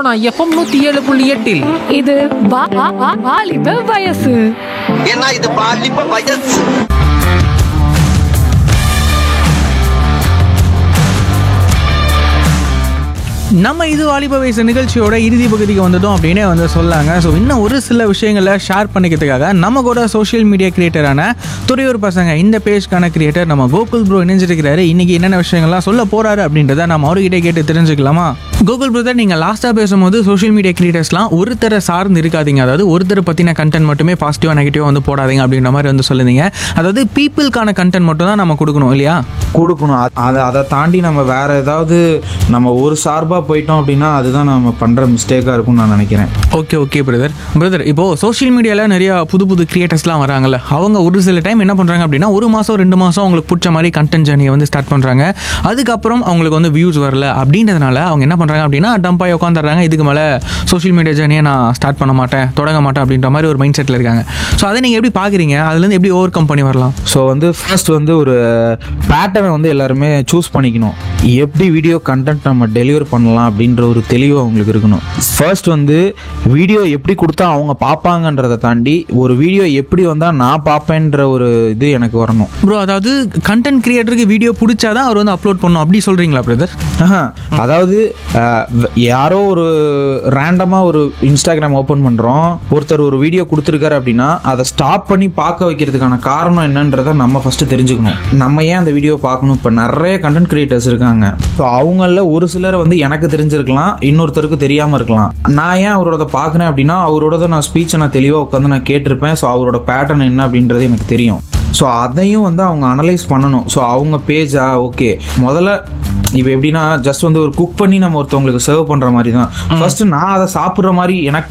Sona FM நூத்தி ஏழு புள்ளி எட்டில் இது வா- வா- வா- வாலிப வயசு ஏன்னா இது பாலிப்ப வயசு நம்ம இது வாலிப வயசு நிகழ்ச்சியோட இறுதி பகுதிக்கு வந்துட்டோம் அப்படின்னே வந்து சொல்லாங்க ஸோ இன்னும் ஒரு சில விஷயங்களை ஷேர் பண்ணிக்கிறதுக்காக நம்ம கூட சோஷியல் மீடியா கிரியேட்டரான துறையூர் பசங்க இந்த பேஜ்க்கான கிரியேட்டர் நம்ம கோகுல் ப்ரோ இணைஞ்சிருக்கிறாரு இன்னைக்கு என்னென்ன விஷயங்கள்லாம் சொல்ல போறாரு அப்படின்றத நம்ம அவர்கிட்ட கேட்டு தெரிஞ்சுக்கலாமா கோகுல் பிரதர் நீங்கள் லாஸ்ட்டாக பேசும்போது சோஷியல் மீடியா கிரியேட்டர்ஸ்லாம் ஒருத்தரை சார்ந்து இருக்காதீங்க அதாவது ஒருத்தரை பற்றின கண்டென்ட் மட்டுமே பாசிட்டிவாக நெகட்டிவாக வந்து போடாதீங்க அப்படின்ற மாதிரி வந்து சொல்லுதீங்க அதாவது பீப்புளுக்கான கண்டென்ட் மட்டும் தான் நம்ம கொடுக்கணும் இல்லையா கொடுக்கணும் அ- அதை அதை தாண்டி நம்ம வேற ஏதாவது நம்ம ஒரு சார்பாக போயிட்டோம் அப்படின்னா அதுதான் நம்ம பண்ணுற மிஸ்டேக்காக இருக்கும்னு நான் நினைக்கிறேன் ஓகே ஓகே பிரதர் பிரதர் இப்போ சோஷியல் மீடியாவில் நிறைய புது புது கிரியேட்டர்ஸ்லாம் வராங்கல்ல அவங்க ஒரு சில டைம் என்ன பண்ணுறாங்க அப்படின்னா ஒரு மாதம் ரெண்டு மாதம் அவங்களுக்கு பிடிச்ச மாதிரி கண்டென்ட் ஜர்னியை வந்து ஸ்டார்ட் பண்ணுறாங்க அதுக்கப்புறம் அவங்களுக்கு வந்து வியூஸ் வரல அப்படின்றதுனால அவங்க என்ன பண்ணுறாங்க அப்படின்னா டம்பாய் உட்காந்துறாங்க இதுக்கு மேலே சோஷியல் மீடியா ஜர்னியை நான் ஸ்டார்ட் பண்ண மாட்டேன் தொடங்க மாட்டேன் அப்படின்ற மாதிரி ஒரு மைண்ட் செட்டில் இருக்காங்க ஸோ அதை நீங்கள் எப்படி பார்க்குறீங்க அதுலேருந்து எப்படி ஓவர் கம் பண்ணி வரலாம் ஸோ வந்து ஃபர்ஸ்ட் வந்து ஒரு பேட்டர்னை வந்து எல்லாருமே சூஸ் பண்ணிக்கணும் எப்படி வீடியோ கண்டென்ட் நம்ம டெலிவர் பண்ணலாம் அப்படின்ற ஒரு தெளிவு அவங்களுக்கு இருக்கணும் ஃபர்ஸ்ட் வந்து வீடியோ எப்படி கொடுத்தா அவங்க பார்ப்பாங்கன்றதை தாண்டி ஒரு வீடியோ எப்படி வந்தால் நான் பார்ப்பேன்ற ஒரு இது எனக்கு வரணும் ப்ரோ அதாவது கண்டென்ட் கிரியேட்டருக்கு வீடியோ பிடிச்சாதான் அவர் வந்து அப்லோட் பண்ணணும் அப்படி சொல்கிறீங்களா பிரதர் ஆஹா. அதாவது அஹ், வ- யாரோ ஒரு ரேண்டமாக ஒரு இன்ஸ்டாகிராம் ஓப்பன் பண்ணுறோம் ஒருத்தர் ஒரு வீடியோ கொடுத்துருக்காரு அப்படின்னா அதை ஸ்டாப் பண்ணி பார்க்க வைக்கிறதுக்கான காரணம் என்னன்றதை நம்ம ஃபஸ்ட்டு தெரிஞ்சுக்கணும் நம்ம ஏன் அந்த வீடியோ பார்க்கணும் இப்போ நிறைய கண்டென்ட் கிரியேட்டர்ஸ் இருக்காங்க ஸோ அவங்கள ஒரு சிலர் வந்து எனக்கு தெரிஞ்சிருக்கலாம் இன்னொருத்தருக்கு தெரியாமல் இருக்கலாம் நான் ஏன் அவரோட பார்க்குறேன் அப்படின்னா அவரோட நான் ஸ்பீச்சை நான் தெளிவாக உட்காந்து நான் கேட்டிருப்பேன் ஸோ அவரோட பேட்டர்ன் என்ன அப்படின்றது எனக்கு தெரியும் ஸோ அதையும் வந்து அவங்க அனலைஸ் பண்ணணும் ஸோ அவங்க பேஜா ஓகே முதல்ல இப்போ எப்படின்னா ஜஸ்ட் வந்து ஒரு குக் பண்ணி நம்ம ஒருத்தவங்களுக்கு சர்வ் பண்ணுற மாதிரி தான் ஃபர்ஸ்ட் நான் அதை சாப்பிட்ற மாதிரி எனக்கு